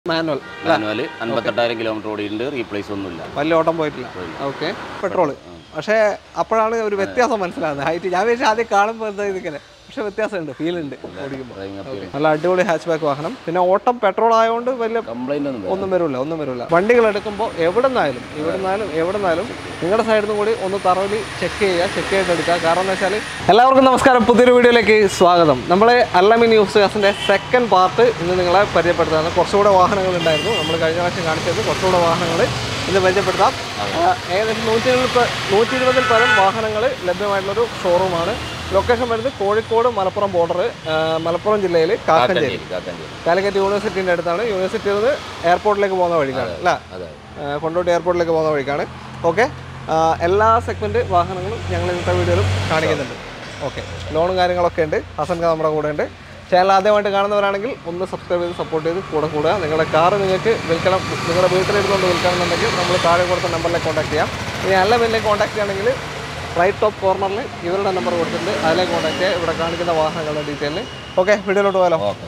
Manual manual അൻപത്തെട്ടായിരം kilometre ഓടിയിട്ടുണ്ട് replace ഒന്നുമില്ല വലിയ ഓട്ടം പോയിട്ടില്ല ഓക്കെ പെട്രോള് പക്ഷേ അപ്പോഴാണ് ഒരു വ്യത്യാസം മനസ്സിലാകുന്നത് ഹൈറ്റ് ഞാൻ വിചാരിച്ചു ആദ്യം കാണുമ്പോൾ എന്താ ഇതിങ്ങനെ പക്ഷെ വ്യത്യാസമുണ്ട് ഫീൽ ഉണ്ട് ഓടിക്കുമ്പോൾ ഡ്രൈവിംഗ് അപ്പീൽ നല്ല അടിപൊളി ഹാച്ച് ബാക്ക് വാഹനം പിന്നെ ഓട്ടം പെട്രോൾ ആയതുകൊണ്ട് വലിയ കംപ്ലൈന്റ് ഒന്നും വരില്ല. ഒന്നും വരില്ല ഒന്നും വരില്ല വണ്ടികൾ എടുക്കുമ്പോൾ എവിടെ നിന്നായാലും ഇവിടെ നിന്നാലും എവിടെ നിന്നാലും നിങ്ങളുടെ സൈഡിൽ നിന്നും കൂടി ഒന്ന് തറവിൽ ചെക്ക് ചെയ്യുക ചെക്ക് ചെയ്തിട്ട് എടുക്കുക കാരണം എന്ന് വെച്ചാൽ എല്ലാവർക്കും നമസ്കാരം പുതിയൊരു വീഡിയോയിലേക്ക് സ്വാഗതം നമ്മൾ അല്ലമി ന്യൂസ് കാസിൻ്റെ സെക്കൻഡ് പാർട്ട് ഇന്ന് നിങ്ങളെ പരിചയപ്പെടുത്താണ് കുറച്ചുകൂടെ വാഹനങ്ങൾ ഉണ്ടായിരുന്നു നമ്മൾ കഴിഞ്ഞ പ്രാവശ്യം കാണിച്ചത് കുറച്ചുകൂടെ വാഹനങ്ങൾ ഇന്ന് പരിചയപ്പെടുത്താം ആ, ഏകദേശം നൂറ്റി ഇരുപത് നൂറ്റി ഇരുപതിൽ പരം വാഹനങ്ങൾ ലഭ്യമായിട്ടുള്ളൊരു ഷോറൂമാണ് ലൊക്കേഷൻ വരുന്നത് കോഴിക്കോട് മലപ്പുറം ബോർഡർ മലപ്പുറം ജില്ലയിൽ കാക്കഞ്ചേരി കാക്കഞ്ചേരി, കാക്കഞ്ചേരി. കാലിക്കറ്റ് യൂണിവേഴ്സിറ്റിൻ്റെ അടുത്താണ് യൂണിവേഴ്സിറ്റിയിൽ നിന്ന് എയർപോർട്ടിലേക്ക് പോകുന്ന വഴിക്കാണ് അല്ല അതെ കൊണ്ടോട്ടി എയർപോർട്ടിലേക്ക് പോകുന്ന വഴിക്കാണ് ഓക്കെ എല്ലാ സെഗ്മെൻറ്റ് വാഹനങ്ങളും ഞങ്ങൾ ഇന്നത്തെ വീഡിയോയിലും കാണിക്കുന്നുണ്ട് ഓക്കെ ലോണും കാര്യങ്ങളൊക്കെ ഉണ്ട് ഹസൻക നമ്മുടെ കൂടെ ഉണ്ട് ചാനൽ ആദ്യമായിട്ട് കാണുന്നവരാണെങ്കിൽ ഒന്ന് സബ്സ്ക്രൈബ് ചെയ്ത് സപ്പോർട്ട് ചെയ്ത് കൂടെ കൂടുക നിങ്ങളുടെ കാറ് നിങ്ങൾക്ക് വിൽക്കണം നിങ്ങളുടെ വീട്ടിലിരുന്നുകൊണ്ട് വിൽക്കണമെന്നുണ്ടെങ്കിൽ നമ്മൾ താഴെ കൊടുത്ത നമ്പറിലേക്ക് കോൺടാക്ട് ചെയ്യാം ഇനി അല്ല പിന്നെ കോൺടാക്ട് ചെയ്യണമെങ്കിൽ റൈറ്റ് ടോപ്പ് കോർണറിൽ ഇവരുടെ നമ്പർ കൊടുത്തിട്ടുണ്ട് അതിലേക്ക് കോൺടാക്ട് ചെയ്യുക ഇവിടെ കാണിക്കുന്ന വാഹനങ്ങളുടെ ഡീറ്റെയിലിൽ ഓക്കെ വീഡിയോയിലോട്ട് പോയാലോ ഓക്കെ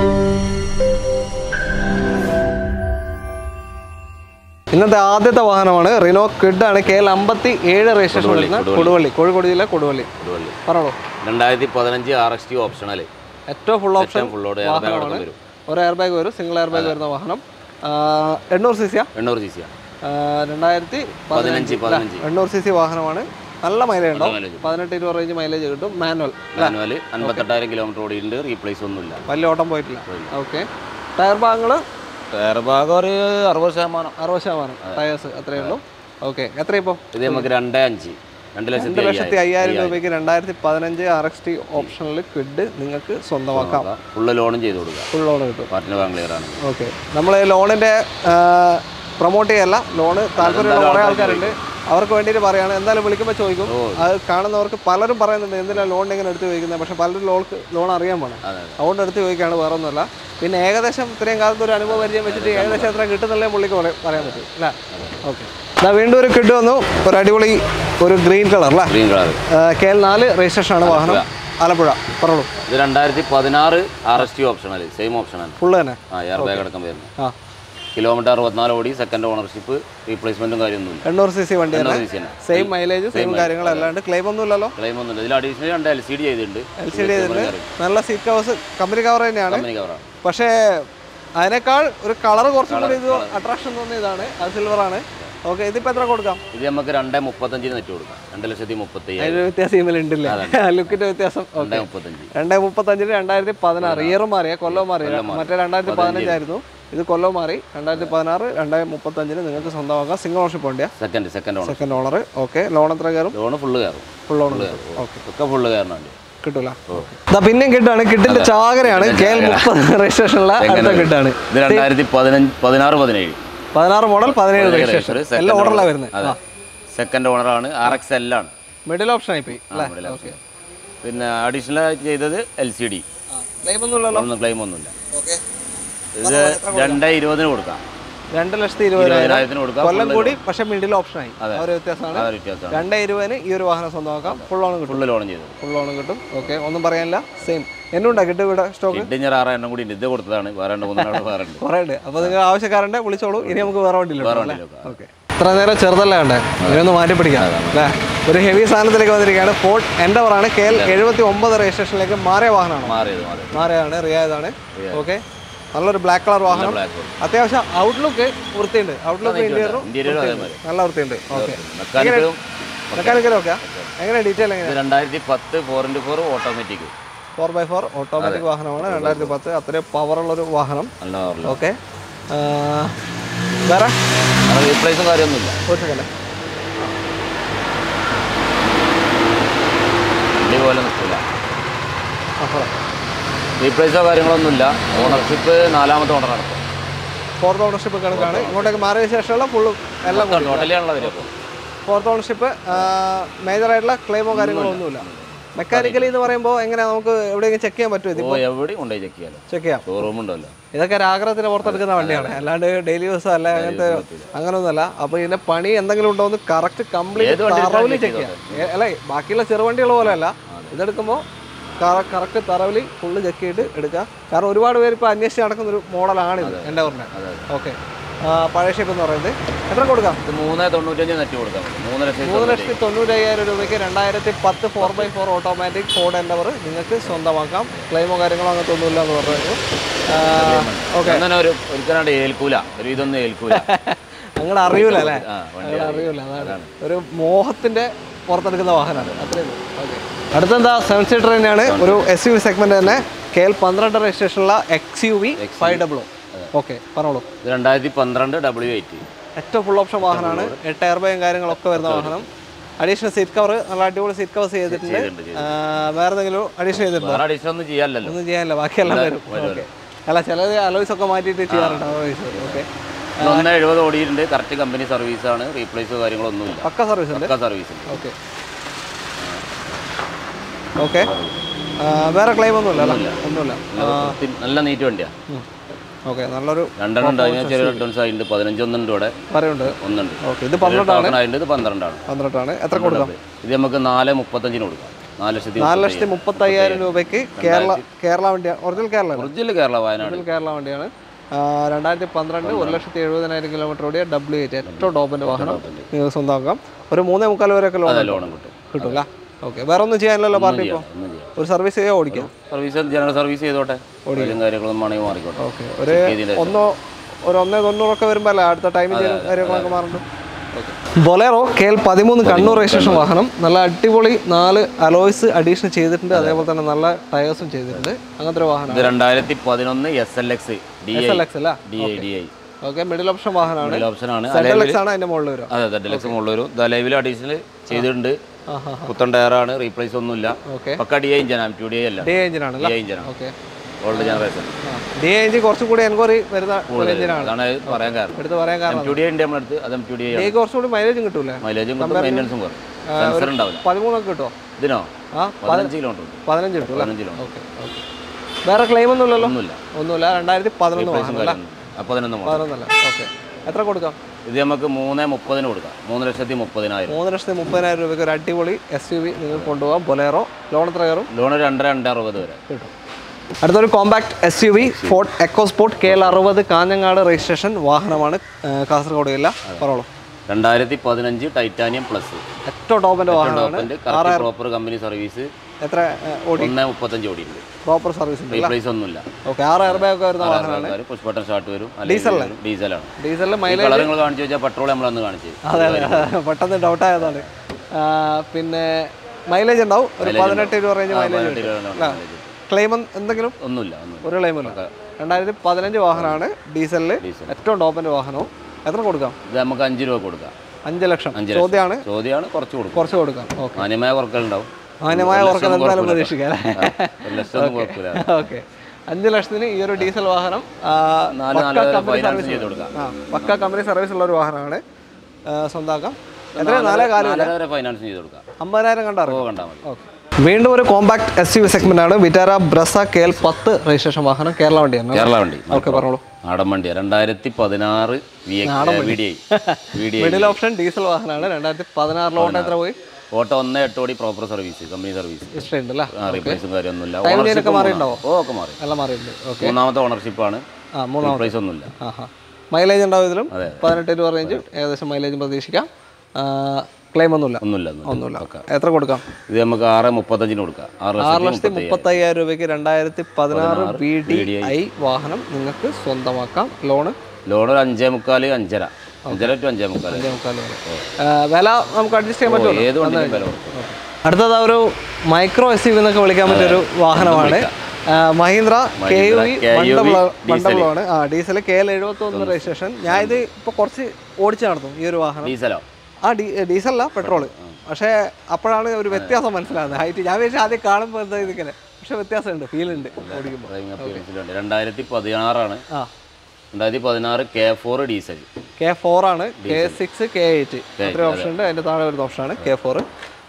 ഇന്നത്തെ ആദ്യത്തെ വാഹനമാണ് റിനോ കിഡ് ആണ് കെ എൽ അമ്പത്തി ഏഴ് രജിസ്ട്രേഷൻ വരുന്ന കൊടുവള്ളി കോഴിക്കോട് ജില്ല കൊടുവള്ളി ഇതുവള്ളി. പറഞ്ഞോളൂ രണ്ടായിരത്തി പതിനഞ്ച് ആർ എക്സ് ടി ഓപ്ഷണൽ ഏറ്റവും ഫുൾ ഓപ്ഷൻ ഫുള്ളോട് എയർ ബാഗ് അടക്കം വരും ഒരു എയർ ബാഗ് വരും സിംഗിൾ എയർ ബാഗ് വരുന്ന വാഹനം ആ, എണ്ണൂറ് സി സിയാ എണ്ണൂറ് ജി സിയാണ് രണ്ടായിരത്തി പതിനഞ്ച് പതിനഞ്ച് എണ്ണൂറ് സി സി വാഹനമാണ് നല്ല മൈലേജ് ഉണ്ടാവും mileage. പതിനെട്ട് ഇരുപത് റേഞ്ച് മൈലേജ് കിട്ടും മാനുവൽ മാനുവൽ അൻപത്തെട്ടായിരം കിലോമീറ്റർ ഓടിയിട്ടുണ്ട് റീപ്ലേസ് ഒന്നുമില്ല വലിയ ഓട്ടം പോയിട്ടില്ല ഓക്കെ ടയർ ഭാഗങ്ങൾ എയർ ബാഗ് ഒരു അറുപത് ശതമാനം അറുപത് ശതമാനം ടയേഴ്സ് അത്രയേ ഉള്ളൂ ഓക്കെ എത്ര ഇപ്പോൾ ഇത് നമുക്ക് രണ്ടേ അഞ്ച് രണ്ട് ലക്ഷത്തി രണ്ട് ലക്ഷത്തി അയ്യായിരം രൂപയ്ക്ക് രണ്ടായിരത്തി പതിനഞ്ച് ആർ എക്സ് ടി ഓപ്ഷനിൽ കിഡ് നിങ്ങൾക്ക് സ്വന്തമാക്കാം ഫുള്ള് ലോണും ചെയ്ത് കൊടുക്കുക ഫുൾ ലോൺ കിട്ടും പാർട്ടിന് ബാങ്ക് ക്ലിയർ ആണ് ഓക്കെ നമ്മൾ ലോണിൻ്റെ പ്രൊമോട്ട് ചെയ്യല്ല ലോണ് താല്പര്യമുള്ള കുറേ ആൾക്കാരുണ്ട് അവർക്ക് വേണ്ടിയിട്ട് പറയാണ് എന്തായാലും വിളിക്കുമ്പോൾ ചോദിക്കും അത് കാണുന്നവർക്ക് പലരും പറയുന്നുണ്ട് എന്തിനാണ് ലോൺ ഇങ്ങനെ എടുത്ത് ചോദിക്കുന്നത് പക്ഷേ പലരും ലോൺ ലോൺ അറിയാൻ വേണം അതെ അതുകൊണ്ട് എടുത്ത് ചോദിക്കുകയാണ് വേറെ ഒന്നുമല്ല പിന്നെ ഏകദേശം ഇത്രയും കാലത്ത് ഒരു അനുഭവ പരിചയം വെച്ചിട്ട് ഏകദേശം എത്ര കിട്ടുന്നില്ലേ പുള്ളിക്ക് പറ- പറയാൻ പറ്റും അല്ലേ ഓക്കെ എന്നാൽ വീണ്ടും ഒരു കിഡ് വന്നു ഒരു അടിപൊളി ഒരു ഗ്രീൻ കളർ അല്ലേ ഗ്രീൻ കളർ കെ എൽ നാല് രജിസ്ട്രേഷൻ ആണ് വാഹനം ആലപ്പുഴ പറഞ്ഞോളൂ ഇത് രണ്ടായിരത്തി പതിനാറ് R S T optional same ഓപ്ഷനാണ് ഫുള്ള് തന്നെ ആ എയർ ബാഗ് അടക്കം വരുന്നത് ആ കിലോമീറ്റർ അറുപത്തിനാല് ഓടി സെക്കൻഡ് ഓണർഷിപ്പ് റീപ്ലേസ്മെന്റും കാര്യമൊന്നുമില്ല എണ്ണൂറ് സി സി വണ്ടി തന്നെ എണ്ണൂറ് CC സെയിം മൈലേജ് സെയിം കാര്യങ്ങളും അല്ലാണ്ട് ക്ലെയിം ഒന്നും ഇല്ലല്ലോ ക്ലെയിം ഒന്നുമില്ല ഇതിൽ അഡീഷണൽ രണ്ട് എൽ സി ഡി ചെയ്തിട്ടുണ്ട് എൽ സി ഡി ചെയ്തിട്ട് നല്ല സീറ്റ് കവേഴ്സ് കമ്പനി കവർ തന്നെയാണ് കമ്പനി കവറാണ് പക്ഷേ അതിനേക്കാൾ ഒരു കളർ കുറച്ചും കൂടി ഇത് അട്രാക്ഷൻ തോന്നിയ ഇതാണ് അത് സിൽവർ ആണ് ഓക്കെ ഇതിപ്പോൾ എത്ര കൊടുക്കാം ഇത് നമുക്ക് രണ്ടേ മുപ്പത്തഞ്ചിന് നെറ്റ് കൊടുക്കാം രണ്ട് ലക്ഷത്തി മുപ്പത്തി അയ്യായിരം അതിന് വ്യത്യാസം ഇമെയിൽ ഉണ്ടല്ലേ ലുക്കിന്റെ വ്യത്യാസം രണ്ടേ മുപ്പത്തഞ്ച് രണ്ടേ മുപ്പത്തഞ്ചിന് രണ്ടായിരത്തി പതിനാറ് ഇയറും മാറിയ കൊല്ലവും മാറിയ മറ്റേ രണ്ടായിരത്തി പതിനഞ്ചായിരുന്നു ഇത് കൊല്ലവും മാറി രണ്ടായിരത്തി പതിനാറ് രണ്ടായിരത്തി മുപ്പത്തഞ്ചിന് നിങ്ങൾക്ക് സ്വന്തമാക്കാം സിംഗിൾ ഓണർഷിപ്പ് വണ്ടിയാ second second owner second owner okay loan എത്ര കയറും ലോണ് ഫുള്ള് കയറും ഫുൾ ഓണർ ഓക്കെ ഒക്കെ ഫുള്ള് കയറുന്നുണ്ട് കിട്ടൂല ഇതാ പിന്നെയും കിട്ടാണ് കിട്ടിന്റെ ചാകരയാണ് കെ എൽ മുപ്പത് രജിസ്ട്രേഷനിലെ അടുത്ത കിട്ടാണ് ഇത് രണ്ടായിരത്തി പതിനഞ്ച് പതിനാറ് പതിനേഴ് പതിനാറ് മോഡൽ പതിനേഴ് രജിസ്ട്രേഷൻ എല്ലാം ഓർഡറിലാണ് വരുന്നത് അതെ സെക്കൻഡ് ഓണറാണ് ആർ എക്സ് എൽ ആണ് മിഡിൽ ഓപ്ഷൻ ആയി പോയി അല്ലേ middle option. പിന്നെ അഡീഷണൽ ചെയ്തത് എൽ സി ഡി ക്ലെയിം ഒന്നുമില്ലല്ലോ ഒന്നും ക്ലെയിം ഒന്നുമില്ല ഓക്കെ ഇത് രണ്ടേ ഇരുപതിന് കൊടുക്കാം രണ്ട് ലക്ഷത്തി ഇരുപതിനായിരം ഇരുപതിനായിരത്തിന് കൊടുക്കാം കൊല്ലം കൂടി പക്ഷെ മിഡിൽ ഓപ്ഷൻ ആയി ആ ഒരു വ്യത്യാസമാണ് ആ ഒരു വ്യത്യാസമാണ് രണ്ടേ ഇരുപതിന് ഈ ഒരു വാഹനം സ്വന്തമാക്കാം ഫുൾ ഓൺ കിട്ടും ഫുള്ള് ലോൺ ചെയ്തത് ഫുൾ ഓൺ കിട്ടും ഓക്കെ ഒന്നും പറയാനില്ല സെയിം എന്നുണ്ടാ കിട്ടും ഇവിടെ സ്റ്റോക്ക് ഇടിഞ്ഞർ ആറ് എണ്ണം കൂടി ഉണ്ട് ഇത് കൊടുത്തതാണ് വേറെ രണ്ട് മൂന്നെണ്ണം വേറെ ഉണ്ട് കുറേ ഉണ്ട് അപ്പോൾ നിങ്ങൾ ആവശ്യക്കാരൻ്റെ വിളിച്ചോളൂ ഇനി നമുക്ക് വേറെ വണ്ടിയില്ല വേറെ അല്ലേ വണ്ടിയിലൊക്കെ ഓക്കെ ഇത്ര നേരം ചെറുതല്ലേ കണ്ടേ ഇതിനൊന്ന് മാറ്റി പിടിക്കാം അല്ലേ ഒരു ഹെവി സാധനത്തിലേക്ക് വന്നിരിക്കുകയാണ് ഫോർട്ട് എൻഡവർ ആണ് കെ എൽ എഴുപത്തി ഒമ്പത് രജിസ്ട്രേഷനിലേക്ക് മാറിയ വാഹനമാണ് മാറിയത് മാറിയത് മാറിയതാണ് റിയായതാണ് ഓക്കെ നല്ലൊരു ബ്ലാക്ക് കളർ വാഹനം ബ്ലാക്ക് അത്യാവശ്യം ഔട്ട്ലുക്ക് വൃത്തിയുണ്ട് ഔട്ട്ലുക്ക് ഇന്റീരിയറും ഇന്റീരിയർ അതേമാതിരി നല്ല വൃത്തിയുണ്ട് ഓക്കെ മെക്കാനിക്കലും മെക്കാനിക്കലും ഒക്കെ എങ്ങനെ ഡീറ്റെയിൽ എങ്ങനെ ഇത് രണ്ടായിരത്തി പത്ത് four into four automatic four by four automatic വാഹനമാണ് രണ്ടായിരത്തി പത്ത് അത്രയും പവറുള്ളൊരു വാഹനം നല്ല പവറില്ല ഓക്കെ വേറെ വേറെ റീപ്ലേസും കാര്യമൊന്നുമില്ല ഒരു സെക്കൻഡ് വണ്ടി പോലെ നിൽക്കില്ല റീപ്ലേസോ കാര്യങ്ങളൊന്നുമില്ല ഓണർഷിപ്പ് നാലാമത്തെ ഓണറാണ് ഇപ്പോൾ ഫോർത്ത് ഓണർഷിപ്പ് കണക്കാണ് ഇങ്ങോട്ടേക്ക് മാറിയ ശേഷമുള്ള ഫുള്ള് എല്ലാം ടോട്ടലിയാണുള്ള വരും അപ്പോൾ ഫോർത്ത് ഓണർഷിപ്പ് മേജർ ആയിട്ടുള്ള ക്ലെയിമോ കാര്യങ്ങളോ ഒന്നുമില്ല മെക്കാനിക്കലി എന്ന് പറയുമ്പോൾ എങ്ങനെയാ നമുക്ക് എവിടെയെങ്കിലും ചെക്ക് ചെയ്യാൻ പറ്റുമോ ഇത് ഓ എവിടെയും കൊണ്ടുപോയി ചെക്ക് ചെയ്യാലോ ചെക്ക് ചെയ്യാം ഷോറൂം ഉണ്ടല്ലോ ഇതൊക്കെ ഒരു ആഗ്രഹത്തിന് പുറത്തെടുക്കുന്ന വണ്ടിയാണ് അല്ലാണ്ട് ഡെയിലി യൂസ് അല്ല അങ്ങനത്തെ അങ്ങനെയൊന്നുമല്ല അപ്പോൾ ഇതിന്റെ പണി എന്തെങ്കിലും ഉണ്ടോ എന്ന് കറക്റ്റ് ഏത് കംപ്ലീറ്റ് വണ്ടി തറവില് ചെക്ക് ചെയ്യാം ഏ- അല്ല ബാക്കിയുള്ള ചെറുവണ്ടികൾ പോലെ അല്ല ഇതെടുക്കുമ്പോൾ കറക്റ്റ് തറവിൽ ഫുള്ള് ചെക്ക് ചെയ്തിട്ട് എടുക്കുക കാരണം ഒരുപാട് പേര് ഇപ്പോൾ അന്വേഷിച്ച് നടക്കുന്ന ഒരു മോഡലാണിത് എൻ്റെ പറഞ്ഞ അതെ ഓക്കെ പഴയ ഷേപ്പ് എന്ന് പറയുന്നത് എത്ര കൊടുക്കാം ഇത് മൂന്ന് തൊണ്ണൂറ്റഞ്ച് നെറ്റ് കൊടുക്കാൻ പറ്റും മൂന്ന് ലക്ഷത്തി മൂന്ന് ലക്ഷത്തി തൊണ്ണൂറ്റയ്യായിരം രൂപയ്ക്ക് രണ്ടായിരത്തി പത്ത് four by four automatic Ford Endeavour നിങ്ങൾക്ക് സ്വന്തമാക്കാം ക്ലെയിമോ കാര്യങ്ങളോ അങ്ങനത്തെ ഒന്നുമില്ല എന്ന് പറഞ്ഞു ഓക്കെ അങ്ങനെ ഒരു ഒരിക്കലാണ്ട് ഏൽക്കൂല ഒരു ഇതൊന്നും ഏൽക്കൂല അങ്ങനെ അറിയൂല അല്ലേ ആ വണ്ടി അങ്ങനെ അറിയൂല അതാണ് ഒരു മോഹത്തിന്റെ പുറത്തെടുക്കുന്ന വാഹനമാണ് അത്രയും ഓക്കെ അടുത്തെന്താ സെവൻ സീറ്റർ തന്നെയാണ് ഒരു എസ് യു വി സെഗ്മെന്റ് തന്നെ കെ എൽ പന്ത്രണ്ട് രജിസ്ട്രേഷനുള്ള X U V five double okay പറഞ്ഞോളൂ ഇത് രണ്ടായിരത്തി പന്ത്രണ്ട് ഡബ്ല്യു എയ്റ്റ് ഏറ്റവും ഫുൾ ഓപ്ഷൻ വാഹനമാണ് എട്ട് എയർബയും കാര്യങ്ങളൊക്കെ വരുന്ന വാഹനം അഡീഷണൽ സീറ്റ് കവർ നല്ല അടിപൊളി സീറ്റ് കവേഴ്സ് ചെയ്തിട്ടുണ്ട് ചെയ്തിട്ടുണ്ട്, ആ, വേറെ എന്തെങ്കിലും അഡീഷൻ ചെയ്തിട്ടുണ്ടോ വേറെ അഡീഷൻ ഒന്നും ചെയ്യാനല്ലോ ഒന്നും ചെയ്യാനില്ല ബാക്കിയെല്ലാം വരും ഓക്കെ അല്ല ചിലത് അലോയ്സ് ഒക്കെ മാറ്റിയിട്ട് ചെയ്യാറുണ്ട് ഓക്കെ ഒന്ന് എഴുപത് ഓടിയിട്ടുണ്ട് കറക്റ്റ് കമ്പനി സർവീസാണ് റീപ്ലേസോ കാര്യങ്ങളൊന്നുമില്ല പക്ക സർവീസ് ഉണ്ട് പക്ക സർവീസ് ഉണ്ട് ഓക്കെ ഓക്കെ വേറെ ക്ലെയിം ഒന്നുമില്ല അല്ല ഒന്നുമില്ല നല്ല വൃത്തി- നല്ല നീറ്റ് വണ്ടിയാ ഓക്കെ നല്ലൊരു രണ്ടെണ്ണം ഉണ്ട് അതിന് ചെറിയ അഡ്വാൻസ് ആയിട്ടുണ്ട് പതിനഞ്ചൊന്നുണ്ട് ഇവിടെ പറയുന്നുണ്ട് ഒന്നുണ്ട് ഓക്കെ ഇത് പന്ത്രണ്ടാണ് ആയിട്ടുണ്ട് ഇത് പന്ത്രണ്ടാണ് പന്ത്രണ്ടാണ് എത്ര കൊടുക്കാം ഇത് നമുക്ക് നാല് മുപ്പത്തഞ്ചിന് കൊടുക്കാം നാല് ലക്ഷത്തി നാല് ലക്ഷത്തി മുപ്പത്തി അയ്യായിരം രൂപയ്ക്ക് കേരള കേരള വണ്ടിയാണ് ഒറിജിനൽ കേരള അല്ല ഒറിജിനൽ കേരള വയനാട് ഒറിജിനൽ കേരള വണ്ടിയാണ് ആ, രണ്ടായിരത്തി പന്ത്രണ്ട് ഒരു ലക്ഷത്തി എഴുപതിനായിരം കിലോമീറ്റർ ഓടിയ ഡബ്ല്യു എയ്റ്റ് ഏറ്റവും ടോപ്പിൻ്റെ വാഹനം നിങ്ങൾക്ക് സ്വന്തമാക്കാം ഒരു മൂന്നേ മുക്കാൽ വരെയൊക്കെ ലോൺ ലോണും കിട്ടും കിട്ടുമല്ല ഓക്കെ വേറെ ഒന്നും ചെയ്യാനില്ലല്ലോ പാർട്ടി ഇപ്പോൾ ഒന്നും ചെയ്യാം ഒരു സർവീസ് ചെയ്യാൻ ഓടിക്കാം സർവീസ് ജനറൽ സർവീസ് ചെയ്തോട്ടെ ഓടിയും കാര്യങ്ങളൊന്നും വേണമെങ്കിൽ മാറിക്കോട്ടെ ഓക്കെ ഒരു ഒന്നോ ഒരു ഒന്നേ തൊണ്ണൂറൊക്കെ വരുമ്പോൾ അല്ലേ അടുത്ത ടൈമിൽ കാര്യങ്ങളൊക്കെ മാറുന്നുണ്ട് ബൊലേറോ കെ എൽ പതിമൂന്ന് കണ്ണൂർ രജിസ്ട്രേഷൻ വാഹനം നല്ല അടിപൊളി നാല് അലോയ്സ് അഡീഷൻ ചെയ്തിട്ടുണ്ട് അതേപോലെ തന്നെ നല്ല ടയേഴ്സും ചെയ്തിട്ടുണ്ട് അങ്ങനത്തെ ഒരു വാഹനം ഇത് രണ്ടായിരത്തി പതിനൊന്ന് S L X D I S L X അല്ല D I D I okay middle option വാഹനമാണ് ഓപ്ഷൻ ആണ് സെഡ് എൽ എക്സ് ആണ് അതിന്റെ മുകളിൽ വരിക അതെ അതെ ഡെലക്സ് മുകളിലൊരു ലൈവിൽ അഡീഷണൽ ചെയ്തിട്ടുണ്ട് ആ ഹാ പുത്തൻ ടയറാണ് റീപ്ലേസ് ഒന്നുമില്ല ഓക്കെ പക്ക ഡി ഐ ഇഞ്ചാണ് ടു ഡി ഐ അല്ല ഡി എഞ്ചിനാണ് ഡി ഐ ഇഞ്ചാണ് okay old generation D engine കുറച്ചും കൂടി എൻക്വയറി വരുന്ന ഒരു എഞ്ചിനാണ് അതാണ് പറയാൻ കാരണം എടുത്ത് പറയാൻ കാരണം ടു ഡി ഐ ഉണ്ട് നമ്മളടുത്ത് അത് M two D I D കുറച്ചും കൂടി മൈലേജും കിട്ടൂലേ മൈലേജും കിട്ടും മെയിൻ്റനൻസും കുറയും സെൻസർ ഉണ്ടാവില്ല പതിമൂന്നൊക്കെ കിട്ടുമോ ഇതിനോ ആ പതിനഞ്ച് കിലോമീറ്റർ ഉണ്ട് പതിനഞ്ച് കിട്ടും അല്ലേ പതിനഞ്ച് കിലോമീറ്റർ ഓക്കെ ഓക്കെ വേറെ ക്ലെയിം ഒന്നുമില്ലല്ലോ ഒന്നുമില്ല ഒന്നുമില്ല രണ്ടായിരത്തി പതിനൊന്ന് വാഹനം അല്ല അപ്പോൾ അതിനൊന്നും വേണ്ട. പതിനൊന്നല്ല ഓക്കെ എത്ര കൊടുക്കാം ഇത് നമുക്ക് മൂന്ന് മുപ്പതിന് കൊടുക്കാം മൂന്ന് ലക്ഷത്തി മുപ്പതിനായിരം മൂന്ന് ലക്ഷത്തി മുപ്പതിനായിരം രൂപയ്ക്ക് ഒരു അടിപൊളി എസ് യു വി നിങ്ങൾക്ക് കൊണ്ടുപോകാം ബൊലേറോ ലോൺ എത്ര കയറും ലോൺ രണ്ടര രണ്ട് അറുപത് വരെ കിട്ടും അടുത്തൊരു compact S U V Ford EcoSport K L അറുപത് കാഞ്ഞങ്ങാട് രജിസ്ട്രേഷൻ വാഹനമാണ് ആ, കാസർഗോഡ് ജില്ല പറോളൂ രണ്ടായിരത്തി പതിനഞ്ച് ടൈറ്റാനിയം പ്ലസ് ഏറ്റവും ടോപ്പിൻ്റെ വാഹനമാണ് ടോപ്പിൻ്റെ കറക്റ്റ് പ്രോപ്പർ കമ്പനി സർവീസ് എത്ര ആ, ഓടി ഒന്ന് മുപ്പത്തഞ്ച് ഓടിയുണ്ട് പ്രോപ്പർ സർവീസ് ഉണ്ട് റീപ്ലേസ് ഒന്നുമില്ല ഓക്കെ ആറ് എയർ ബാഗ് ഒക്കെ വരുന്ന വാഹനമാണ് ആൾക്കാർ പുഷ് ബട്ടൺ സ്റ്റാർട്ട് വരും അല്ലെങ്കിൽ ഡീസലാണ് ഡീസലിൽ ഈ മൈലേജ് കളർ നിങ്ങൾ കാണിച്ചു വെച്ചാൽ പെട്രോൾ നമ്മൾ അന്ന് കാണിച്ചു അതെ അതെ പെട്ടെന്ന് ഡൗട്ട് ആയതാണ് ആ, പിന്നെ മൈലേജ് ഉണ്ടാവും ഒരു പതിനെട്ട് ഇരുപത് റേഞ്ച് മൈലേജ് ക്ലെയിം എന്തെങ്കിലും ഒന്നുമില്ല ഒന്നുമില്ല ഒരു ക്ലെയിമില്ല രണ്ടായിരത്തി പതിനഞ്ച് വാഹനമാണ് ഡീസലിൽ ഡീസൽ ഏറ്റവും ടോപ്പിൻ്റെ വാഹനവും എത്ര കൊടുക്കാം ഇത് നമുക്ക് അഞ്ച് രൂപ കൊടുക്കാം അഞ്ച് ലക്ഷം അഞ്ച് ചോദ്യമാണ് ചോദ്യമാണ് കുറച്ച് കൊടുക്കും കുറച്ച് കൊടുക്കാം ഓക്കെ മാന്യമായ വർക്കുകളുണ്ടാവും മാന്യമായ വർക്കം എന്തായാലും പ്രതീക്ഷിക്കാം ഒരു ലക്ഷം ഒന്നും കുഴപ്പമില്ല ഓക്കെ അഞ്ച് ലക്ഷത്തിന് ഈ ഒരു ഡീസൽ വാഹനം ആ, നാല് പക്ക നാല് കമ്പനി ഫൈനാൻസ് സർവീസ് ചെയ്ത് കൊടുക്കാം ആ പക്ക കമ്പനി സർവീസ് ഉള്ള ഒരു വാഹനമാണ് ആ, സ്വന്താക്കാം എത്ര നാലേ കാലം നാലര വരെ ഫൈനാൻസ് ചെയ്ത് കൊടുക്കാം അമ്പതിനായിരം കണ്ടാറ് ഓ കണ്ടാൽ മതി ഓക്കെ വീണ്ടും ഒരു compact S U V segment ആണ് വിറ്റാര ബ്രസ കെ എൽ പത്ത് രജിസ്ട്രേഷൻ വാഹനം കേരള വണ്ടിയാണ് കേരള വണ്ടി ഓക്കെ പറഞ്ഞോളൂ നാടൻ വണ്ടിയാ രണ്ടായിരത്തി പതിനാറ് V V D I V D I middle option diesel വാഹനമാണ് രണ്ടായിരത്തി പതിനാറിലോട്ട് എത്ര പോയി ഓട്ടോ ഒന്ന് എട്ട് ഓടി proper service company service history ഉണ്ട് അല്ലേ റീപ്ലേസും കാര്യമൊന്നുമില്ല ഒക്കെ ഓണർഷിപ്പ് മാറിയിട്ടുണ്ടാവോ ഓ ഒക്കെ മാറി എല്ലാം മാറിയിട്ടുണ്ട് ഓക്കെ മൂന്നാമത്തെ ഓണർഷിപ്പാണ് ആ മൂന്നാം റീപ്ലേസ് ഒന്നുമില്ല ആ ഹാ മൈലേജ് ഉണ്ടാവും ഇതിലും അതെ. പതിനെട്ട് രൂപ റേഞ്ച് ഏകദേശം മൈലേജും പ്രതീക്ഷിക്കാം ക്ലെയിം ഒന്നുമില്ല ഒന്നുമില്ല ഒന്നുമില്ല ഒന്നുമില്ല ഓക്കെ എത്ര കൊടുക്കാം ഇത് നമുക്ക് ആറ് മുപ്പത്തഞ്ചിന് കൊടുക്കാം ആറ് ആറ് ലക്ഷത്തി ലക്ഷത്തി മുപ്പത്തി അയ്യായിരം രൂപയ്ക്ക് രണ്ടായിരത്തി പതിനാറ് ബി ഡി ഐ വാഹനം നിങ്ങൾക്ക് സ്വന്തമാക്കാം ലോണ് ലോൺ ഒരു അഞ്ചേ മുക്കാല് അഞ്ചര അഞ്ചര ടു അഞ്ചേ മുക്കാല് അഞ്ചേ മുക്കാൽ വരെ ആ, വില നമുക്ക് അഡ്ജസ്റ്റ് ചെയ്യാൻ പറ്റുമല്ലോ ഏത് വണ്ടിക്കും വില കൊടുക്കും അടുത്തത് ആ ഒരു മൈക്രോ എസ് യു എന്നൊക്കെ വിളിക്കാൻ പറ്റിയൊരു വാഹനമാണ് ആ, മഹീന്ദ്ര കെ യു വി മണ്ടബിളാണ് ആ ഡീസൽ കെ എൽ എഴുപത്തി ഒന്ന് രജിസ്ട്രേഷൻ ഞാൻ ഇത് ഇപ്പോൾ കുറച്ച് ഓടിച്ച് നടത്തും ഈ ഒരു വാഹനം ഡീസലോ ആ ഡീ ഡീസലല്ല പെട്രോള് പക്ഷേ അപ്പോഴാണ് ഒരു വ്യത്യാസം മനസ്സിലാകുന്നത് ഹൈറ്റ് ഞാൻ വിചാരിച്ചു ആദ്യം കാണുമ്പോൾ എന്താ ഇതിങ്ങനെ പക്ഷെ വ്യത്യാസമുണ്ട് ഫീൽ ഉണ്ട് ഓടിക്കുമ്പോൾ ഡ്രൈവിംഗ് അപ്പിയറൻസിലുണ്ട് രണ്ടായിരത്തി പതിനാറാണ് ആ രണ്ടായിരത്തി പതിനാറ് K four diesel K four ആണ് കെ സിക്സ് കെ എയ്റ്റ് അത്ര ഓപ്ഷൻ ഉണ്ട് അതിൻ്റെ താഴെ വരുന്ന ഓപ്ഷനാണ് കെ ഫോർ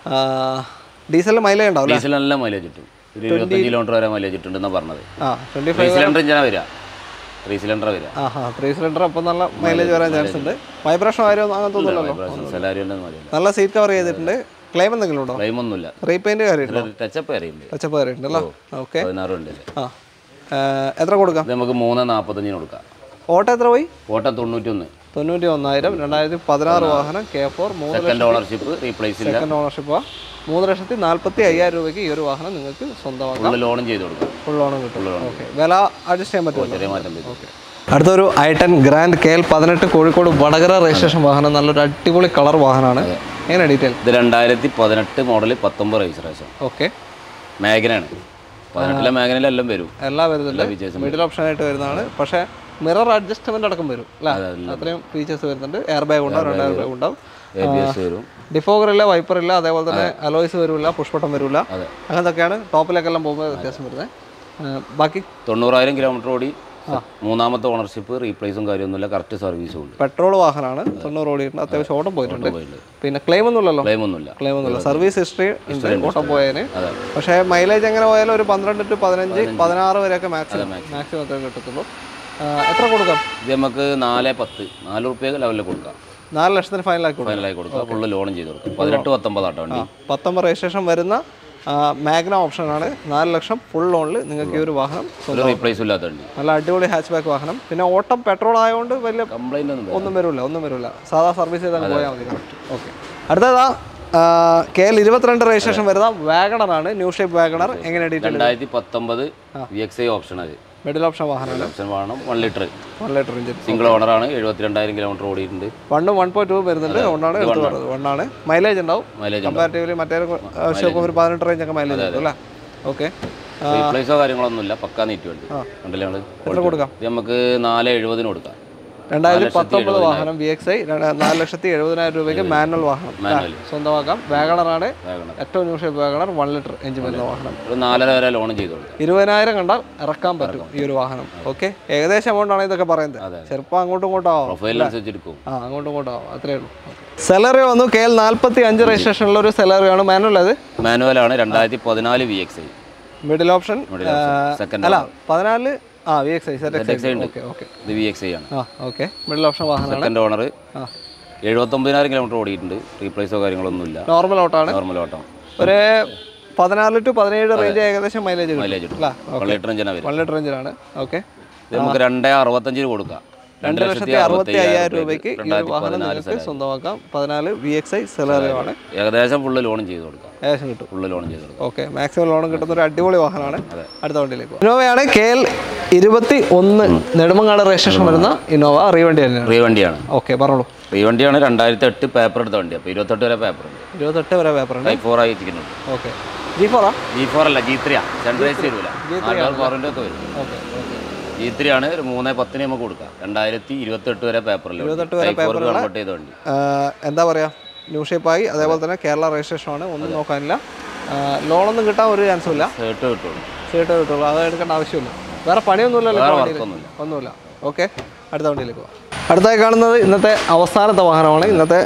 ഡീസലിൽ മൈലേജ് ഉണ്ടാവും അല്ലേ ഡീസൽ നല്ല മൈലേജ് കിട്ടും ഒരു ഇരുപത്തഞ്ച് കിലോമീറ്റർ വരെ മൈലേജ് കിട്ടുണ്ടെന്നാണ് പറഞ്ഞത് ആ ട്വൻറ്റി ത്രീ സിലിണ്ടർ ഇഞ്ചാണ് വരിക ത്രീ സിലിണ്ടർ വരിക ആ ഹാ ത്രീ സിലിണ്ടർ അപ്പം നല്ല മൈലേജ് വരാൻ ചാൻസ് ഉണ്ട് വൈബ്രേഷൻ ആരും അങ്ങനെ തോന്നുന്നില്ലല്ലോ എല്ലാവരും തന്നെ മതി നല്ല സീറ്റ് കവർ ചെയ്തിട്ടുണ്ട് ക്ലെയിം എന്തെങ്കിലും ഉണ്ടോ ക്ലെയിം ഒന്നുമില്ല റീപെയിന്റ് കാര്യമുണ്ടോ ടച്ചപ്പ് അറിയുണ്ട് ടച്ചപ്പ് കാര്യമുണ്ടല്ലോ ഓക്കെ പതിനാറ് ഉണ്ടല്ലേ ആ ആ, എത്ര കൊടുക്കാം ഇത് നമുക്ക് മൂന്ന് നാൽപ്പത്തഞ്ചിന് കൊടുക്കാം ഓട്ടോ എത്ര പോയി ഓട്ടം തൊണ്ണൂറ്റൊന്ന് തൊണ്ണൂറ്റി ഒന്നായിരം രണ്ടായിരത്തി പതിനാറ് വാഹനം കെ ഫോർ മൂന്ന് സെക്കൻഡ് ഓണർഷിപ്പ് റീപ്ലേസ് ഇല്ല സെക്കൻഡ് ഓണർഷിപ്പ് മൂന്ന് ലക്ഷത്തി നാൽപ്പത്തി അയ്യായിരം രൂപയ്ക്ക് ഈ ഒരു വാഹനം നിങ്ങൾക്ക് സ്വന്തമാക്കാം ഫുള്ള് ലോണും ചെയ്ത് കൊടുക്കാം ഫുൾ ഓണം കിട്ടും ഓക്കെ വില അഡ്ജസ്റ്റ് ചെയ്യാൻ പറ്റുമല്ലോ ചെറിയ മാറ്റം വരും ഓക്കെ അടുത്തൊരു I ten Grand K L പതിനെട്ട് കോഴിക്കോട് വടകര രജിസ്ട്രേഷൻ വാഹനം നല്ലൊരു അടിപൊളി കളർ വാഹനമാണ് എങ്ങനെ ഡീറ്റെയിൽ ഇത് രണ്ടായിരത്തി പതിനെട്ട് മോഡൽ പത്തൊമ്പത് രജിസ്ട്രേഷൻ ഓക്കെ മാഗനാണ് പതിനെട്ടിലെ മാഗനിലെല്ലാം വരും എല്ലാ വരുന്നുണ്ട് ഫീച്ചേഴ്സും മിഡിൽ ഓപ്ഷൻ ആയിട്ട് വരുന്നതാണ് പക്ഷേ മിറർ അഡ്ജസ്റ്റ്മെന്റ് അടക്കം വരും അല്ലേ അത്രയും ഫീച്ചേഴ്സ് വരുന്നുണ്ട് എയർ ബാഗ് ഉണ്ടാവും രണ്ട് എയർ ബാഗ് ഉണ്ടാവും എ ബി എസ് വരും ഡിഫോഗർ ഇല്ല വൈപ്പർ ഇല്ല അതേപോലെ തന്നെ അലോയ്സ് വരില്ല പുഷ്പട്ടം വരില്ല അതെ. അങ്ങനത്തൊക്കെയാണ് ടോപ്പിലേക്കെല്ലാം പോകുമ്പോൾ വ്യത്യാസം വരുന്നത് ആ, ബാക്കി തൊണ്ണൂറായിരം കിലോമീറ്റർ ഓടി മൂന്നാമത്തെ ഓണർഷിപ്പ് റീപ്ലേസും കാര്യമൊന്നുമില്ല കറക്റ്റ് സർവീസും ഉണ്ട് പെട്രോൾ വാഹനമാണ് തൊണ്ണൂറ് ഓടിയിട്ടുണ്ട് അത്യാവശ്യം ഓട്ടം പോയിട്ടുണ്ട് പോയിട്ടുണ്ട് പിന്നെ ക്ലെയിം ഒന്നുമില്ലല്ലോ ക്ലെയിം ഒന്നുമില്ല ക്ലെയിം ഒന്നുമില്ല സർവീസ് ഹിസ്റ്ററി ഉണ്ട് ഓട്ടം പോയതിന് അതെ പക്ഷേ മൈലേജ് എങ്ങനെ പോയാലും ഒരു പന്ത്രണ്ട് ടു പതിനഞ്ച് പതിനാറ് വരെയൊക്കെ മാക്സിമം മാക്സിമം അത്രയും കിട്ടത്തുള്ളൂ ആ, എത്ര കൊടുക്കാം ഇത് നമുക്ക് നാല് പത്ത് നാല് റുപ്യ ലെവലിൽ കൊടുക്കാം നാല് ലക്ഷത്തിന് ഫൈനൽ ആക്കി കൊടുക്കാം ഫൈനലായി കൊടുക്കാം ഫുള്ള് ലോണും ചെയ്ത് കൊടുക്കാം പതിനെട്ട് പത്തൊമ്പതാട്ടോ വണ്ടി പത്തൊമ്പത് രജിസ്ട്രേഷൻ വരുന്ന മാഗ്ന ഓപ്ഷനാണ് നാല് ലക്ഷം ഫുൾ ലോണിൽ നിങ്ങൾക്ക് ഈ ഒരു വാഹനം ഒരു റീപ്ലേസും ഇല്ലാത്ത വണ്ടി നല്ല അടിപൊളി ഹാച്ച് ബാക്ക് വാഹനം പിന്നെ ഓട്ടം പെട്രോൾ ആയതുകൊണ്ട് വലിയ കംപ്ലൈന്റ് ഒന്നും ഒന്നും വരില്ല ഒന്നും വരില്ല സാധാ സർവീസ് ചെയ്താൽ പോയാൽ മതി കറക്റ്റ് ഓക്കെ അടുത്തതാ കെ എൽ ഇരുപത്തിരണ്ട് രജിസ്ട്രേഷൻ വരുന്ന വാഗണറാണ് ന്യൂ ഷേപ്പ് വാഗണർ എങ്ങനെ ഡീറ്റെയിൽ രണ്ടായിരത്തി പത്തൊമ്പത് വി എക്സ് ഐ ഓപ്ഷൻ അത് മിഡിൽ ഓപ്ഷൻ വാഹനമാണ് ഓപ്ഷൻ വേണം one litre one litre engine single ഓണറാണ് എഴുപത്തിരണ്ടായിരം കിലോമീറ്റർ ഓടിയിട്ടുണ്ട് വണ്ണും വൺ പോയിന്റ് ടു വരുന്നുണ്ട് അതുകൊണ്ടാണ് എടുത്ത് പറഞ്ഞത് വണ്ണാണ് മൈലേജ് ഉണ്ടാവും മൈലേജ് കമ്പാരിറ്റീവ്ലി മറ്റേ ഷോപ്പ് ഒരു പതിനെട്ട് റേഞ്ച് ഒക്കെ മൈലേജ് കിട്ടും അല്ലേ ഓക്കെ റീപ്ലേസോ കാര്യങ്ങളൊന്നും ഇല്ല പക്കാ നീറ്റ് വണ്ടി കണ്ടില്ലേ നമ്മള് എത്ര കൊടുക്കാം ഇത് നമുക്ക് നാല് എഴുപതിന് കൊടുക്കാം രണ്ടായിരത്തി പത്തൊമ്പത് വാഹനം വി എക്സ് ഐ നാല് ലക്ഷത്തി എഴുപതിനായിരം രൂപയ്ക്ക് മാനുവൽ വാഹനം മാനുവൽ സ്വന്തമാക്കാം വാഗണറാണ് വാഗണർ ഏറ്റവും new shape WagonR one litre engine വരുന്ന വാഹനം ഒരു നാലര വരെ ലോൺ ചെയ്ത് കൊടുക്കാം ഇരുപതിനായിരം കണ്ടാൽ ഇറക്കാൻ പറ്റും ഈ ഒരു വാഹനം ഓക്കെ ഏകദേശം amount ആണ് ഇതൊക്കെ പറയുന്നത് അതെ. ചിലപ്പോൾ അങ്ങോട്ടും ഇങ്ങോട്ടും ആവും പ്രൊഫൈലിനനുസരിച്ച് എടുക്കും ആ അങ്ങോട്ടും ഇങ്ങോട്ടും ആവും അത്രേ ഉള്ളൂ സെലറി വന്നു കെ എൽ നാൽപ്പത്തി അഞ്ച് രജിസ്ട്രേഷനുള്ള ഒരു സെലറിയാണ് മാനുവൽ അത് മാനുവലാണ് രണ്ടായിരത്തി പതിനാല് V X I middle option second അല്ല പതിനാല് ആ V X I set ZXi ഉണ്ട്. ഓക്കെ ഓക്കെ ഇത് വി എക്സ് ഐ ആണ് ആ ഓക്കെ മിഡിൽ ഓപ്ഷൻ വാഹനമാണ് സെക്കൻഡ് ഓണർ ആ എഴുപത്തൊമ്പതിനായിരം കിലോമീറ്റർ ഓടിയിട്ടുണ്ട് റീപ്ലേസോ കാര്യങ്ങളൊന്നുമില്ല നോർമൽ ഓട്ടാണ് നോർമൽ ഓട്ടം ഒരു പതിനാല് ടു പതിനേഴ് റേഞ്ച് ഏകദേശം മൈലേജ് കിട്ടും മൈലേജ് കിട്ടും അല്ല വൺ ലിറ്റർ അഞ്ചന വരും വൺ ലിറ്റർ റേഞ്ചിലാണ് ഓക്കെ ഇത് നമുക്ക് രണ്ടേ അറുപത്തഞ്ചിന് കൊടുക്കാം രണ്ട് ലക്ഷത്തി അറുപത്തി അയ്യായിരം രൂപയ്ക്ക് ഈ ഒരു വാഹനം നിങ്ങൾക്ക് സ്വന്തമാക്കാം പതിനാല് വി എക്സ് ഐ സെലറിയാണ് ഏകദേശം ഫുള്ള് ലോൺ ചെയ്ത് കൊടുക്കാം ഏകദേശം കിട്ടും ഫുള്ള് ലോൺ ചെയ്ത് കൊടുക്കാം ഓക്കെ മാക്സിമം ലോൺ കിട്ടുന്ന ഒരു അടിപൊളി വാഹനമാണ് അടുത്ത വണ്ടിയിലേക്ക് പോകാം. ഇന്നോവയാണ് കെ എൽ ഇരുപത്തി ഒന്ന് നെടുമങ്ങാട് രജിസ്ട്രേഷൻ വരുന്ന ഇന്നോവ റീവണ്ടി തന്നെയാണ് റീ വണ്ടിയാണ് ഓക്കെ പറഞ്ഞോളൂ റീ വണ്ടിയാണ് രണ്ടായിരത്തി എട്ട് പേപ്പർ എടുത്ത വണ്ടി അപ്പോൾ ഇരുപത്തെട്ട് വരെ പേപ്പർ ഉണ്ട് ഇരുപത്തെട്ട് വരെ പേപ്പർ ഉണ്ട് ടൈപ്പ് ഫോർ ആയി വെച്ചിരിക്കുന്നുണ്ട് ഓക്കെ ജി ഫോറാ ജി ഫോർ അല്ല ജി ത്രീ ആണ് സെൻട്രൈസ് വരില്ല നാലാൾ ഫോറിൻ്റെ ഒക്കെ വരും ഓക്കെ ജി ത്രീ ആണ് ഒരു മൂന്ന് പത്തിന് നമുക്ക് കൊടുക്കാം രണ്ടായിരത്തി ഇരുപത്തെട്ട് വരെ പേപ്പറിൽ ഇരുപത്തെട്ട് വരെ ടൈപ്പ് ഫോർ കൺവേർട്ട് ചെയ്ത വണ്ടി എന്താ പറയുക ന്യൂ ഷേപ്പായി അതേപോലെ തന്നെ കേരള രജിസ്ട്രേഷനാണ് ഒന്നും നോക്കാനില്ല ലോണൊന്നും കിട്ടാൻ ഒരു ചാൻസും ഇല്ല ഷർട്ട് കിട്ടുള്ളൂ സീട്ട് കിട്ടുള്ളൂ അത് എടുക്കേണ്ട ആവശ്യമില്ല വേറെ പണിയൊന്നുമില്ലല്ലോ വേറെ ഇപ്പോൾ വണ്ടിയിൽ? വർക്കൊന്നുമില്ല ഒന്നുമില്ല ഓക്കെ അടുത്ത വണ്ടിയിലേക്ക് പോകാം അടുത്തായി കാണുന്നത് ഇന്നത്തെ അവസാനത്തെ വാഹനമാണ് ഇന്നത്തെ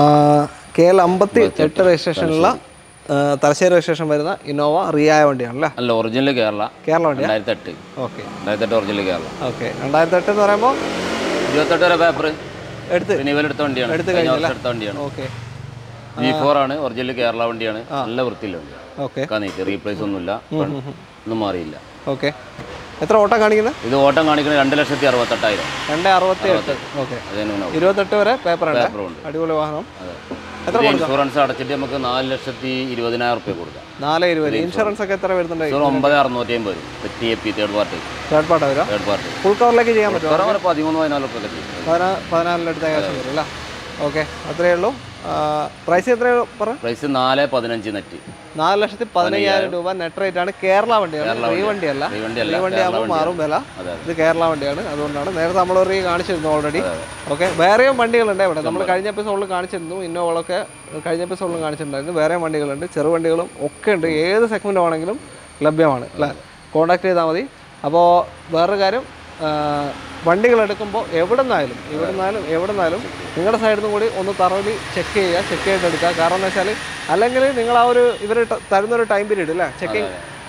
കെ എൽ അമ്പത്തി എട്ട് രജിസ്ട്രേഷനുള്ള ആ, തലശ്ശേരി രജിസ്ട്രേഷൻ വരുന്ന ഇന്നോവ റിയായ വണ്ടിയാണ് അല്ലേ അല്ല ഒറിജിനൽ കേരള കേരള വണ്ടിയാണ് രണ്ടായിരത്തി എട്ട് ഓക്കെ രണ്ടായിരത്തി എട്ട് ഒറിജിനൽ കേരള ഓക്കെ രണ്ടായിരത്തി എട്ട് എന്ന് പറയുമ്പോൾ ഇരുപത്തെട്ട് വരെ പേപ്പർ എടുത്ത് റിന്യൂവൽ എടുത്ത വണ്ടിയാണ് എടുത്ത് കഴിഞ്ഞ വർഷം എടുത്ത വണ്ടിയാണ് ഓക്കെ ജി ഫോർ ആണ് ഒറിജിനൽ കേരള വണ്ടിയാണ് നല്ല വൃത്തിയുള്ള വണ്ടിയാണ് ഓക്കെ ഒക്കെ നീറ്റ് റീപ്ലേസ് ഒന്നുമില്ല ഒന്നും മാറിയില്ല ഓക്കെ എത്ര ഓട്ടം കാണിക്കുന്നത് ഇത് ഓട്ടം കാണിക്കുന്നത് രണ്ട് ലക്ഷത്തി അറുപത്തെട്ടായിരം രണ്ട് അറുപത്തി എട്ട് ഓക്കെ അതിന് ഇരുപത്തെട്ട് വരെ പേപ്പർ ഉണ്ട് പേപ്പറുണ്ട് അടിപൊളി വാഹനം അതെ എത്ര ഇത് ഇൻഷുറൻസ് അടച്ചിട്ട് നമുക്ക് നാല് ലക്ഷത്തി ഇരുപതിനായിരം റുപ്യ കൊടുക്കാം നാല് ഇരുപത് ഇൻഷുറൻസ് ഒക്കെ എത്ര വരുന്നുണ്ട് ഇൻഷുറൻസ് ഒമ്പത് അറുന്നൂറ്റി അമ്പത് വരും T A P third party third part വരാം തേർഡ് പാർട്ടി ഫുൾ കവറിലേക്ക് ചെയ്യാൻ പറ്റുമോ കുറവ് പതിമൂന്ന് പതിനാല് റുപ്യ ചെയ്യും പതിനാ പതിനാലിനടുത്ത് ഏകദേശം വരും അല്ലേ ഓക്കെ അത്രയേ ഉള്ളൂ പ്രൈസ് എത്രയാണ് പറ പ്രൈസ് നാല് പതിനഞ്ച് നെറ്റ് നാല് ലക്ഷത്തി പതിനയ്യായിരം രൂപ നെറ്റ് റേറ്റ് ആണ് കേരള വണ്ടിയാണ് റീ വണ്ടിയല്ല ഈ വണ്ടിയല്ല റീ വണ്ടി ആകുമ്പോൾ മാറും വില അതെ. ഇത് കേരള വണ്ടിയാണ് അതുകൊണ്ടാണ് നേരത്തെ നമ്മൾ റീ കാണിച്ചിരുന്നു ഓൾറെഡി ഓക്കെ വേറെയും വണ്ടികളുണ്ട് ഇവിടെ നമ്മൾ കഴിഞ്ഞ എപ്പിസോഡിൽ കാണിച്ചിരുന്നു ഇന്നോവളൊക്കെ കഴിഞ്ഞ എപ്പിസോഡിലും കാണിച്ചിട്ടുണ്ടായിരുന്നു വേറെയും വണ്ടികളുണ്ട് ചെറുവണ്ടികളും ഒക്കെ ഉണ്ട് ഏത് സെഗ്മെൻറ്റ് ആണെങ്കിലും ലഭ്യമാണ് അല്ലേ കോൺടാക്ട് ചെയ്താൽ മതി അപ്പോൾ വേറൊരു കാര്യം ആ, വണ്ടികൾ എടുക്കുമ്പോൾ എവിടെ നിന്നായാലും എവിടെ നിന്നാലും എവിടെ നിന്നാലും നിങ്ങളുടെ സൈഡിൽ നിന്നും കൂടി ഒന്ന് തറവിൽ ചെക്ക് ചെയ്യുക ചെക്ക് ചെയ്ത് എടുക്കുക കാരണം എന്ന് വെച്ചാൽ അല്ലെങ്കിൽ നിങ്ങൾ ആ ഒരു ഇവർ തരുന്നൊരു ടൈം പീരീഡ് അല്ലേ ചെക്കിങ്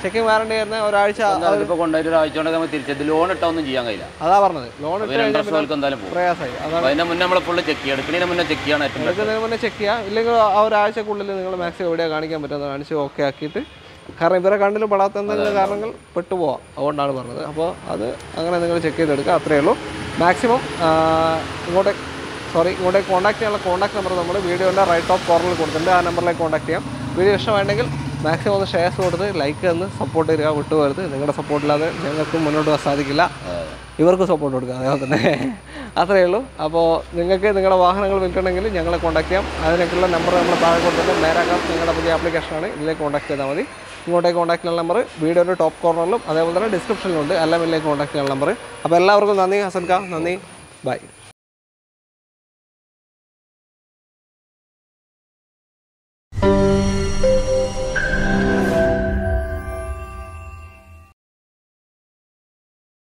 ചെക്കിംഗ് വാറണ്ടി വരുന്ന ഒരാഴ്ച ഇപ്പോൾ കൊണ്ടുപോയിട്ട് ഒരാഴ്ച കൊണ്ട് നമ്മൾ തിരിച്ചത് ലോൺ ഇട്ടാ ഒന്നും ചെയ്യാൻ കഴിയില്ല അതാ പറഞ്ഞത് ലോൺ അപ്പോൾ ഇട്ട് രണ്ട് കഴിഞ്ഞാൽ വർഷം അവർക്ക് എന്തായാലും പോകും പ്രയാസമായി അതാണ് അപ്പോൾ അതിന്റെ മുന്നേ നമ്മൾ ഫുള്ള് ചെക്ക് ചെയ്യുക എടുക്കുന്നതിന് മുന്നേ ചെക്ക് ചെയ്യണം ഏറ്റവും ബെറ്റർ എടുക്കുന്നതിന് മുന്നേ ചെക്ക് ചെയ്യുക ഇല്ലെങ്കിൽ ആ ഒരാഴ്ചക്കുള്ളിൽ നിങ്ങൾ മാക്സിമം എവിടെയാണ് കാണിക്കാൻ പറ്റുന്നത് കാണിച്ച് ഓക്കെ ആക്കിയിട്ട് കാരണം ഇവരെ കണ്ണിൽ പെടാത്ത എന്തെങ്കിലും കാരണങ്ങൾ പെട്ടുപോവാം അതുകൊണ്ടാണ് പറഞ്ഞത് അപ്പോൾ അത് അങ്ങനെ നിങ്ങൾ ചെക്ക് ചെയ്തെടുക്കുക അത്രയേ ഉള്ളൂ മാക്സിമം ഇങ്ങോട്ട് സോറി ഇങ്ങോട്ടേക്ക് കോൺടാക്ട് ചെയ്യാനുള്ള കോൺടാക്ട് നമ്പർ നമ്മൾ വീഡിയോൻ്റെ റൈറ്റ് ടോപ്പ് കോർണറിൽ കൊടുത്തിട്ടുണ്ട് ആ നമ്പറിലേക്ക് കോൺടാക്ട് ചെയ്യാം വീഡിയോ ഇഷ്ടമായിട്ടുണ്ടെങ്കിൽ മാക്സിമം ഒന്ന് ഷെയർസ് കൊടുത്ത് ലൈക്ക് തന്ന് സപ്പോർട്ട് തരിക വിട്ടുപോകരുത് നിങ്ങളുടെ സപ്പോർട്ടില്ലാതെ ഞങ്ങൾക്കും മുന്നോട്ട് പോകാൻ സാധിക്കില്ല ഇവർക്കും സപ്പോർട്ട് കൊടുക്കുക അതേപോലെ തന്നെ അത്രയേ ഉള്ളൂ അപ്പോൾ നിങ്ങൾക്ക് നിങ്ങളുടെ വാഹനങ്ങൾ വിൽക്കണമെങ്കിൽ ഞങ്ങളെ കോൺടാക്ട് ചെയ്യാം അതിനൊക്കെയുള്ള നമ്പർ നമ്മൾ താഴെ കൊടുത്തിട്ട് നേരാക്കാം നിങ്ങളുടെ പുതിയ ആപ്ലിക്കേഷനാണ് ഇതിലേക്ക് കോൺടാക്ട് ചെയ്താൽ മതി ഇങ്ങോട്ടേക്ക് കോൺടാക്ട് ചെയ്യാനുള്ള നമ്പർ വീഡിയോയുടെ ടോപ്പ് കോർണറിലും അതേപോലെ തന്നെ ഡിസ്ക്രിപ്ഷനിലുണ്ട് എല്ലാം ഇതിലേക്ക് കോൺടാക്ട് ചെയ്യാനുള്ള നമ്പർ അപ്പോൾ എല്ലാവർക്കും നന്ദി ഹസൻക നന്ദി ബൈ